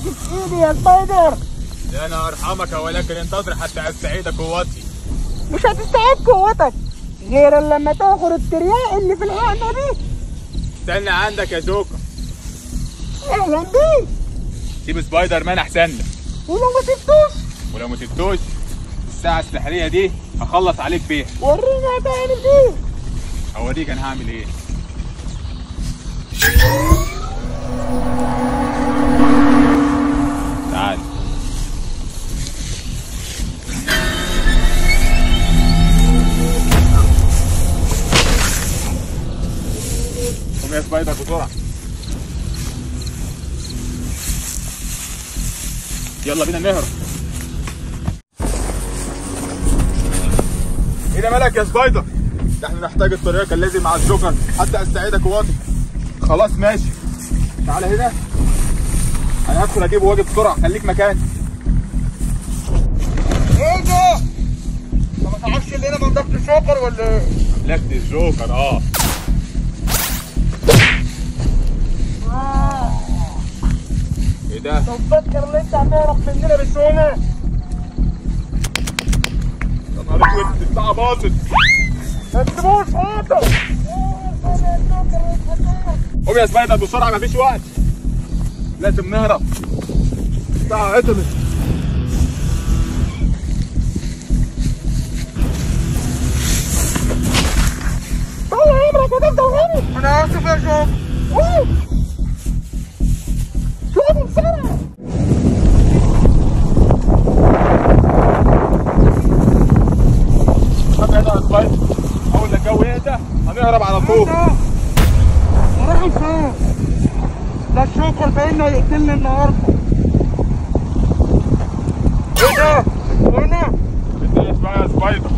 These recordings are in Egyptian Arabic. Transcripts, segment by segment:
في ايدي يا سبايدر انا ارحمك ولكن انتظر حتى استعيد قوتي مش هتستعيد قوتك غير لما تاخد الترياق اللي في الحقنه دي استنى عندك يا جوكر اهلا بيك سيب سبايدر مان احسن لك ولو ما سبتوش ولو ما سبتوش الساعة السحرية دي هخلص عليك بيها وريني هتعمل ايه هوريك انا هعمل ايه تعال قوم يا سبايدر بسرعة يلا بينا نهرب ايه ده مالك يا سبايدر؟ ده احنا نحتاج الطريقة الذي مع الجوكر حتى استعيد قوتي خلاص ماشي تعالى هنا انا هدخل اجيب واجب بسرعة خليك مكاني ايه ده؟ انت ما تعرفش اللي هنا منطقه الشوكر ولا ايه؟ مملكة الجوكر اه ايه ده؟ طب فكر ان انت هتهرب مننا بسهوله يا نهار اسود الساعة باظت ما تسيبوش فوتو قوم يا سبايدر بسرعة مفيش وقت لازم نهرب الساعة عطلت طلع عمرك هتفضل غني انا اسف يا شوف اوه شوف بسرعه طب يا سبايدر اول ما الجو يهدى هنهرب على طول اروح فين ده الشوكر باين يقتلني النهارده ايه ده هنا انت اللي اسمها يا سبايدر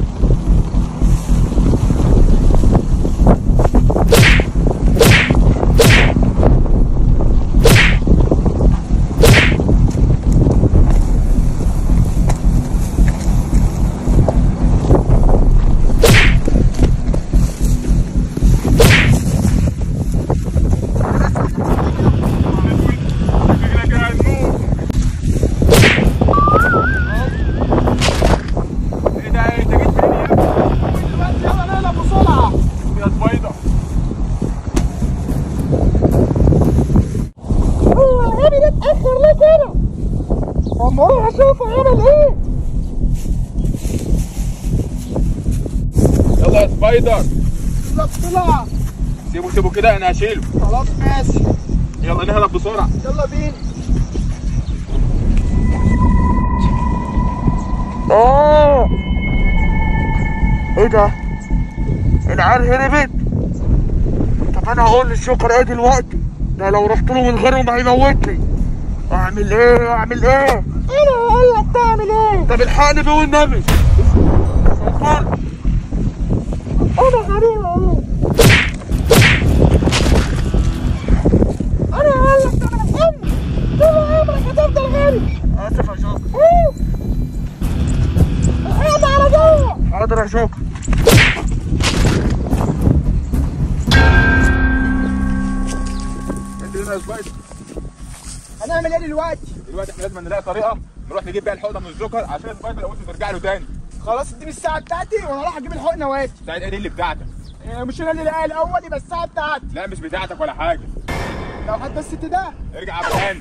شكلك قاعد نوم ايه ده انت جيت فين يا ابني؟ يلا نقلب بسرعه يا سبايدر هو الغبي ده اتاخر ليه كده؟ اما اروح اشوفه عمل ايه؟ يلا يا سبايدر لا بسرعه سيبه سيبه كده انا هشيله خلاص ماشي يلا نهرب بسرعه يلا بينا اه ايه ده العيال هربت طب انا هقول للشوكر ايه دلوقتي ده لو رحت له من غيرهم هيموتني اعمل ايه اعمل ايه انا هقول لك تعمل ايه؟ طب الحقني بيه والنبي شوكر انا حبيبي اهو انا هقول لك تعمل ايه؟ طول عمرك هتفضل غني اسف يا شوكر ايه؟ اقعد على جوه حاضر يا شوكر انت هنا يا سبايدر هنعمل ايه دلوقتي؟ دلوقتي احنا لازم نلاقي طريقه نروح نجيب بيها الحقنه من الجوكر عشان سبايدر لو وصل ترجع له تاني خلاص اديني الساعة بتاعتي وانا رايح اجيب الحقنة واجي ساعد ايه دي اللي بتاعتك إيه، مش انا اللي لقاها الاول يبقى الساعة بتاعتي لا مش بتاعتك ولا حاجه لو حتى الست ده ارجع مكانك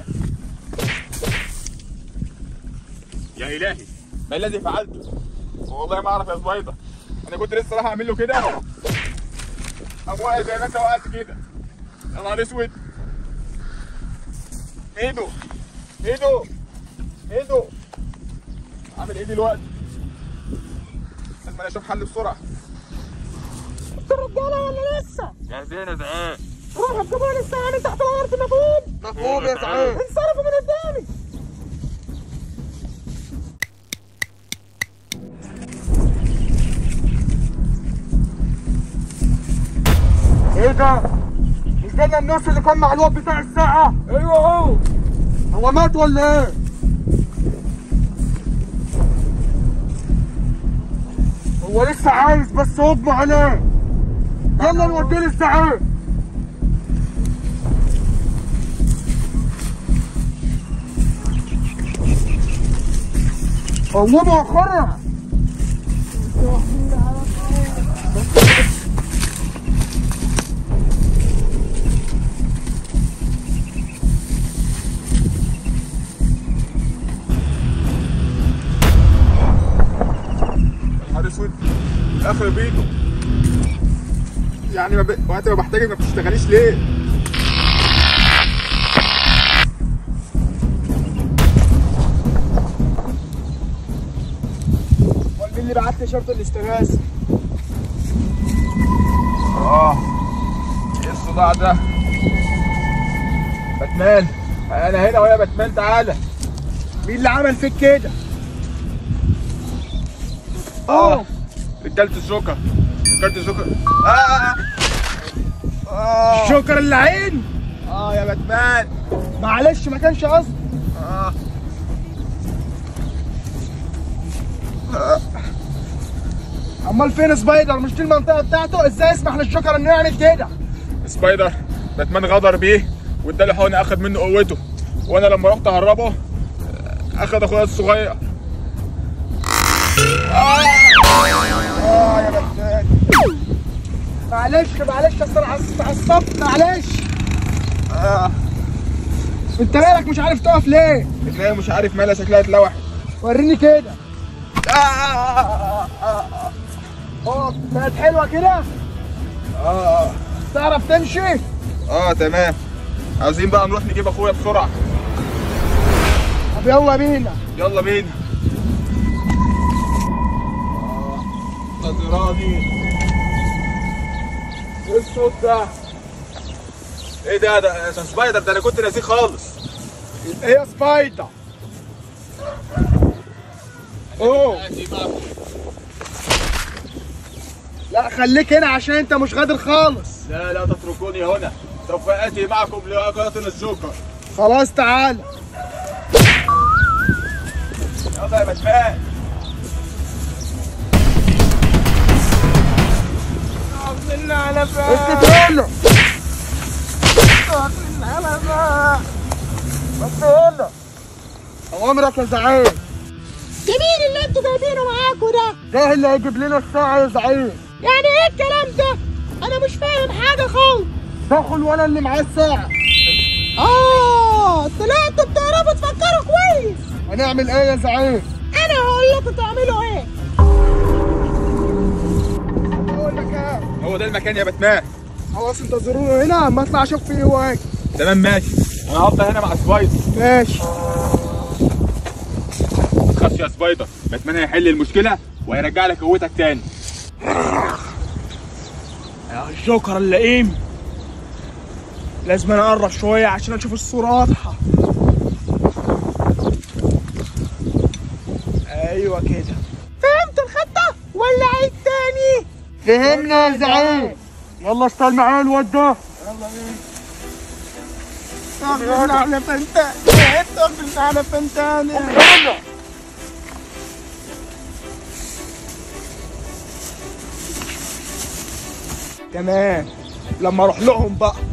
يا الهي ما الذي فعلته والله ما اعرف يا سبايدر انا كنت لسه رايح اعمل له كده قام واقع زي ما انت وقعت كده يا نهار اسود ايده ايده ايده عامل ايه دلوقتي لازم أنا اشوف حل بسرعه انت رجالة ولا لسه؟ جاهزين يا زعيم روحوا الجبال الساعة تحت الارض مفهوم؟ مفهوم يا زعيم انصرفوا من قدامي ايه ده مش ده الناس اللي كان مع الواد بتاع الساعة ايوه هو هو مات ولا ايه هو لسه عايش بس اغمى عليه يلا نوديه للسعيد قوموا اخرها يا نهار اسود اخر بيته يعني ما ب... وقت ما بحتاجك ما بتشتغليش ليه؟ امال مين اللي بعت لي شرط الاستغاثه اه ايه الصداع ده؟ باتمان انا هنا ويا باتمان تعالى مين اللي عمل فيك كده اه رجالة الجوكر رجالة الجوكر آه آه آه. آه. شكر اللعين اه يا باتمان معلش ما كانش قصدي آه. امال فين سبايدر مش دي المنطقه بتاعته ازاي يسمح للجوكر انه يعمل كده سبايدر باتمان غدر بيه واداله حقنة اخد منه قوته وانا لما رحت اهربه اخد اخويا الصغير اه اه يا باتمان معلش معلش اصل انا اتعصبت معلش اه انت مالك مش عارف تقف ليه تلاقي مش عارف مالها شكلها اتلوح وريني كده آه آه اه بقت حلوه كده آه. تعرف تمشي اه تمام عاوزين بقى نروح نجيب اخويا بسرعه طب يلا بينا يلا بينا آه، قدراني ايه الصوت ده؟ ايه ده ده ده سبايدر ده انا كنت ناسيه خالص ايه يا سبايدر اوه لا خليك هنا عشان انت مش غادر خالص لا لا تتركوني هنا سوف اتي معكم لقاتل الجوكر خلاص تعال يلا يا باتمان عاوزين على انت تقول له على بقى بس تقول له اوامرك يا زعيم ده مين اللي انتوا جايبينه معاكوا ده؟ ده اللي هيجيب لنا الساعة يا زعيم يعني ايه الكلام ده؟ انا مش فاهم حاجة خالص دخل ولا اللي معاه الساعة اه طلعتوا بتعرفوا تفكروا كويس هنعمل ايه يا زعيم انا هقول لكم تعملوا ايه هو المكان هو ده المكان يا باتمان خلاص انتظرونا هنا اما اطلع اشوف فيه هو ايه تمام ماشي انا هفضل هنا مع سبايدر ماشي ما تخافش يا سبايدر باتمان هيحل المشكله وهيرجع لك قوتك تاني يا الجوكر اللئيم لازم انا اقرب شوية عشان اشوف الصورة واضحة ايوه كده فهمت الخطة ولا عيد تاني؟ فهمنا يا زعيم يلا اشتغل معاه الواد ده اغفر على فنتان اغفر على فنتان يلا تمام لما اروح لهم بقى